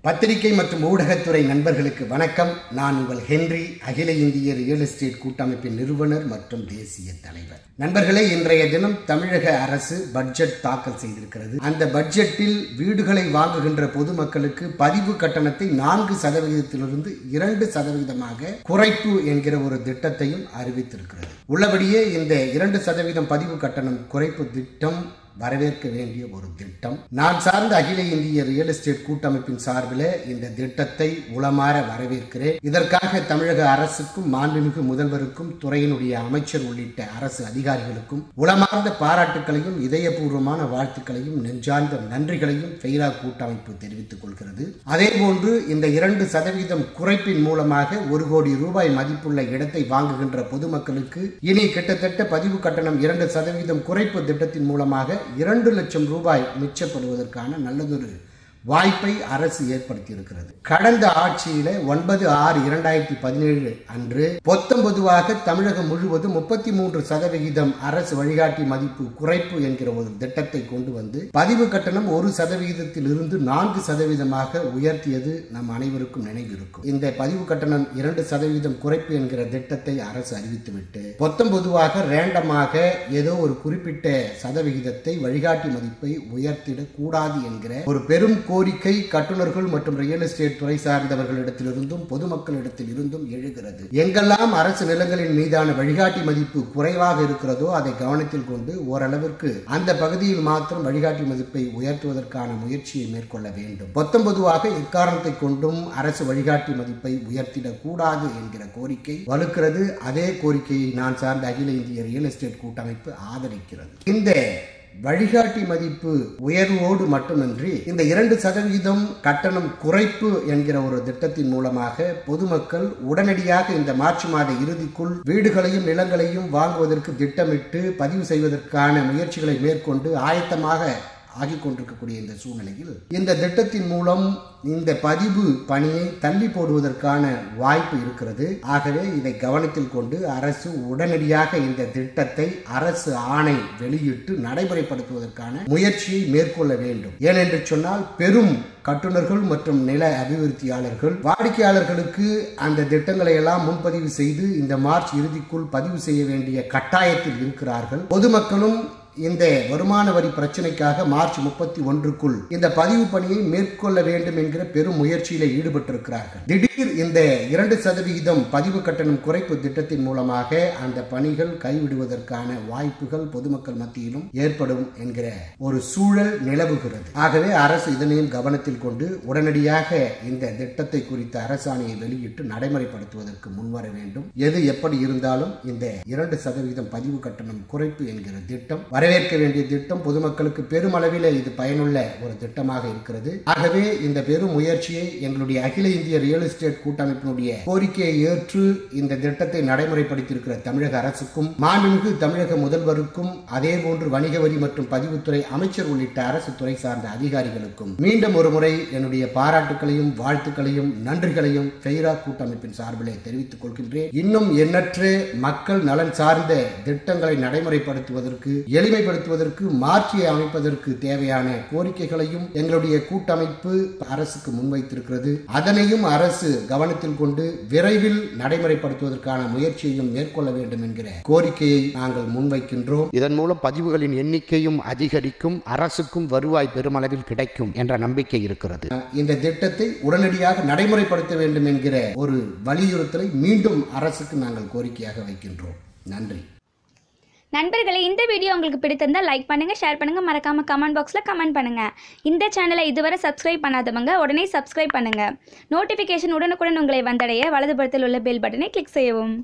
பத்திரிகை மற்றும் ஊடகத்துறை நண்பர்களுக்கு வணக்கம் நான் உங்கள் ஹென்றி அகில இந்திய ரியல் எஸ்டேட் கூட்டமைப்பின் நிறுவனர் மற்றும் தேசிய தலைவர் நண்பர்களே இன்றைய தினம் தமிழக அரசு பட்ஜெட் தாக்கல் செய்திருக்கிறது அந்த பட்ஜெட்டில் வீடுகளை வாங்குகின்ற பொதுமக்களுக்கு பதிவு கட்டணத்தை நான்கு சதவிகிதத்திலிருந்து இரண்டு சதவிகிதமாக குறைப்பு என்கிற ஒரு திட்டத்தையும் அறிவித்திருக்கிறது உள்ளபடியே இந்த இரண்டு சதவீதம் பதிவு கட்டணம் குறைப்பு திட்டம் வரவேற்க வேண்டிய ஒரு திட்டம் நான் சார்ந்த அகில இந்திய ரியல் எஸ்டேட் கூட்டமைப்பின் சார்பில் இந்த திட்டத்தை உளமாற வரவேற்கிறேன் இதற்காக தமிழக அரசுக்கும் மாண்புமிகு முதல்வருக்கும் துறையினுடைய அமைச்சர் உள்ளிட்ட அரசு அதிகாரிகளுக்கும் உளமார்ந்த பாராட்டுகளையும் இதயபூர்வமான வாழ்த்துக்களையும் நெஞ்சார்ந்த நன்றிகளையும் ஃபெய்ரா கூட்டமைப்பு தெரிவித்துக் கொள்கிறது அதே போன்று இந்த இரண்டு சதவீதம் குறைப்பின் மூலமாக ஒரு கோடி ரூபாய் மதிப்புள்ள இடத்தை வாங்குகின்ற பொதுமக்களுக்கு இனி கிட்டத்தட்ட பதிவு கட்டணம் இரண்டு சதவீதம் குறைப்பு திட்டத்தின் மூலமாக இரண்டு லட்சம் ரூபாய் மிச்சப்படுவதற்கான நல்லதொரு வாய்ப்பை அரசு ஏற்படுத்தி இருக்கிறது கடந்த ஆட்சியில ஒன்பது ஆறு இரண்டாயிரத்தி பதினேழு அன்று பொத்தம் பொதுவாக தமிழகம் முழுவதும் முப்பத்தி மூன்று சதவிகிதம் அரசு வழிகாட்டி மதிப்பு குறைப்பு என்கிற ஒரு திட்டத்தை கொண்டு வந்து பதிவு கட்டணம் ஒரு சதவிகிதத்தில் இருந்து நான்கு சதவீதமாக உயர்த்தியது நம் அனைவருக்கும் நினைவிருக்கும் இந்த பதிவு கட்டணம் இரண்டு சதவீதம் குறைப்பு என்கிற திட்டத்தை அரசு அறிவித்துவிட்டு பொத்தம் பொதுவாக ரேண்டமாக ஏதோ ஒரு குறிப்பிட்ட சதவிகிதத்தை வழிகாட்டி மதிப்பை உயர்த்திடக் கூடாது என்கிற ஒரு பெரும் கோரிக்கை கட்டுநர்கள் மற்றும் ரியல் எஸ்டேட் துறை சார்ந்தவர்களிடத்திலிருந்தும் பொதுமக்களிடத்தில் இருந்தும் எழுகிறது எங்கெல்லாம் அரசு நிலங்களின் மீதான வழிகாட்டி மதிப்பு குறைவாக இருக்கிறதோ அதை கவனத்தில் கொண்டு ஓரளவிற்கு அந்த பகுதியில் மாத்திரம் வழிகாட்டி மதிப்பை உயர்த்துவதற்கான முயற்சியை மேற்கொள்ள வேண்டும் பொத்தம் பொதுவாக எக்காரணத்தை கொண்டும் அரசு வழிகாட்டி மதிப்பை உயர்த்திடக் கூடாது என்கிற கோரிக்கை வலுக்கிறது அதே கோரிக்கையை நான் சார்ந்த அகில இந்திய ரியல் எஸ்டேட் கூட்டமைப்பு ஆதரிக்கிறது இந்த வழிகாட்டி மதிப்பு உயர்வோடு மட்டுமின்றி இந்த இரண்டு சதவீதம் கட்டணம் குறைப்பு என்கிற ஒரு திட்டத்தின் மூலமாக பொதுமக்கள் உடனடியாக இந்த மார்ச் மாத இறுதிக்குள் வீடுகளையும் நிலங்களையும் வாங்குவதற்கு திட்டமிட்டு பதிவு செய்வதற்கான முயற்சிகளை மேற்கொண்டு ஆயத்தமாக ஆகிக் கொண்டிருக்கக்கூடிய இந்த சூழ்நிலையில் இந்த திட்டத்தின் மூலம் இந்த பதிவு பணியை தள்ளி போடுவதற்கான வாய்ப்பு இருக்கிறது ஆகவே இதை கவனத்தில் கொண்டு அரசு உடனடியாக இந்த திட்டத்தை அரசு ஆணை வெளியிட்டு நடைமுறைப்படுத்துவதற்கான முயற்சியை மேற்கொள்ள வேண்டும் ஏனென்று சொன்னால் பெரும் கட்டுநர்கள் மற்றும் நில அபிவிருத்தியாளர்கள் வாடிக்கையாளர்களுக்கு அந்த திட்டங்களை எல்லாம் முன்பதிவு செய்து இந்த மார்ச் இறுதிக்குள் பதிவு செய்ய வேண்டிய கட்டாயத்தில் இருக்கிறார்கள் பொதுமக்களும் இந்த வருமான வரி பிரச்சனைக்காக மார்ச் முப்பத்தி ஒன்றுக்குள் இந்த பதிவு பணியை மேற்கொள்ள வேண்டும் என்கிற பெரும் முயற்சியில ஈடுபட்டிருக்கிறார்கள் திடீர் இந்த இரண்டு சதவிகிதம் பதிவு கட்டணம் குறைப்பு திட்டத்தின் மூலமாக அந்த பணிகள் கைவிடுவதற்கான வாய்ப்புகள் பொதுமக்கள் மத்தியிலும் ஏற்படும் என்கிற ஒரு சூழல் நிலவுகிறது ஆகவே அரசு இதனையும் கவனத்தில் கொண்டு உடனடியாக இந்த திட்டத்தை குறித்த அரசாணையை வெளியிட்டு நடைமுறைப்படுத்துவதற்கு முன்வர வேண்டும் எது எப்படி இருந்தாலும் இந்த இரண்டு சதவீதம் பதிவு கட்டணம் குறைப்பு என்கிற திட்டம் வரவேற்க வேண்டிய திட்டம் பொதுமக்களுக்கு பெருமளவில் இது பயனுள்ள ஒரு திட்டமாக இருக்கிறது ஆகவே இந்த பெரும் முயற்சியை எங்களுடைய அகில இந்திய ரியல் எஸ்டேட் கூட்டமைப்பினுடைய கோரிக்கையை ஏற்று இந்த திட்டத்தை நடைமுறைப்படுத்தியிருக்கிற தமிழக அரசுக்கும் மாண்புமிகு தமிழக முதல்வருக்கும் அதே போன்று வணிக வரி மற்றும் பதிவுத்துறை அமைச்சர் உள்ளிட்ட அரசு துறை சார்ந்த அதிகாரிகளுக்கும் மீண்டும் ஒரு முறை என்னுடைய பாராட்டுகளையும் வாழ்த்துக்களையும் நன்றிகளையும் ஃபெய்ரா கூட்டமைப்பின் சார்பிலே தெரிவித்துக் கொள்கின்றேன் இன்னும் எண்ணற்ற மக்கள் நலன் சார்ந்த திட்டங்களை நடைமுறைப்படுத்துவதற்கு எளிமைப்படுத்துவதற்கு மாற்றியை அமைப்பதற்கு தேவையான கோரிக்கைகளையும் எங்களுடைய கூட்டமைப்பு அரசுக்கு முன்வைத்திருக்கிறது அதனையும் அரசு கவனத்தில் கொண்டு விரைவில் நடைமுறைப்படுத்துவதற்கான முயற்சியையும் மேற்கொள்ள வேண்டும் என்கிற கோரிக்கையை நாங்கள் முன்வைக்கின்றோம் இதன் மூலம் பதிவுகளின் எண்ணிக்கையும் அதிகரிக்கும் அரசுக்கும் வருவாய் பெருமளவில் கிடைக்கும் என்ற நம்பிக்கை இருக்கிறது இந்த திட்டத்தை உடனடியாக நடைமுறைப்படுத்த வேண்டும் என்கிற ஒரு வலியுறுத்தலை மீண்டும் அரசுக்கு நாங்கள் கோரிக்கையாக வைக்கின்றோம் நன்றி நண்பர்களே இந்த வீடியோ உங்களுக்கு பிடித்திருந்தால் லைக் பண்ணுங்கள் ஷேர் பண்ணுங்கள் மறக்காமல் கமெண்ட் பாக்ஸில் கமெண்ட் பண்ணுங்கள் இந்த சேனலை இதுவரை சப்ஸ்கிரைப் பண்ணாதவங்க உடனே சப்ஸ்கிரைப் பண்ணுங்கள் நோட்டிஃபிகேஷன் உடனுக்குடன் உங்களை வந்தடைய வலதுபுறத்தில் உள்ள பெல் பட்டனை கிளிக் செய்யவும்